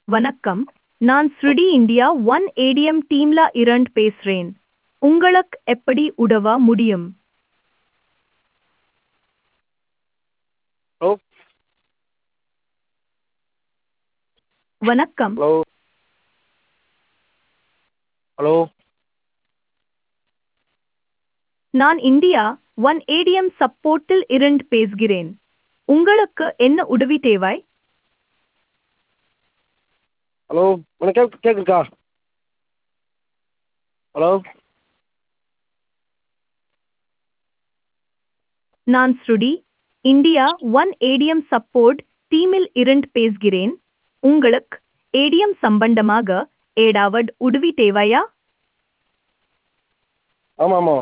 வணக்கம் நான் ஸ்ருடி இந்தியா ஒன் ஏடிஎம் டீம்ல இரண்டு பேசுறேன் உங்களுக்கு எப்படி உதவ முடியும் ஹலோ வணக்கம் ஹலோ ஹலோ நான் இந்தியா ஒன் ஏடிஎம் சப்போர்ட்டில் இருந்து பேசுகிறேன் உங்களுக்கு என்ன உதவி தேவை ஹலோ உனக்கு கேக் கேட்குதுக்கா ஹலோ நான் ஸ்ருடி இந்தியா ஒன் ஏடிஎம் சப்போர்ட் டீமில் இருந்து பேசுகிறேன் உங்களுக்கு ஏடிஎம் சம்பந்தமாக ஏதாவது உதவி தேவையா ஆமாம் ஆமாம்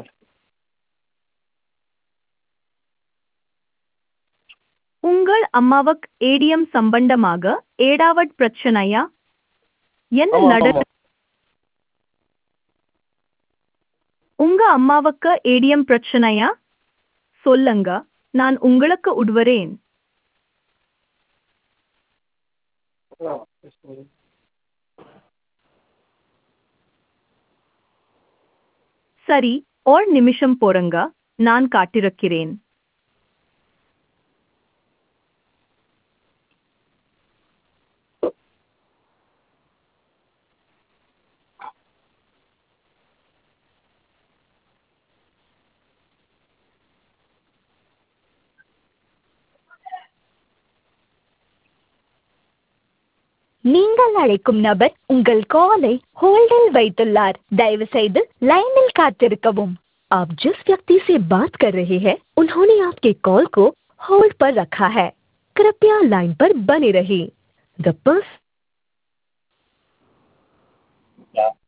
உங்கள் அம்மாவுக்கு ஏடிஎம் சம்பந்தமாக ஏதாவது பிரச்சனையா என்ன ஆமாம் நட ஆமாம் உங்க அம்மாவுக்கு ஏடிஎம் பிரச்சனையா சொல்லுங்க நான் உங்களுக்கு உதவுறேன் சரி ஒரு நிமிஷம் போறங்க நான் காட்டிருக்கிறேன் நீங்கள் அழைக்கும் நபர் உங்கள் காலை होल्डिल வைத்துள்ளார் தயவு செய்து लाइनिल காத்திருக்கவும் आप जिस व्यक्ति से बात कर रहे हैं उन्होंने आपके कॉल को होल्ड पर रखा है कृपया लाइन पर बने रहिए द पर्सन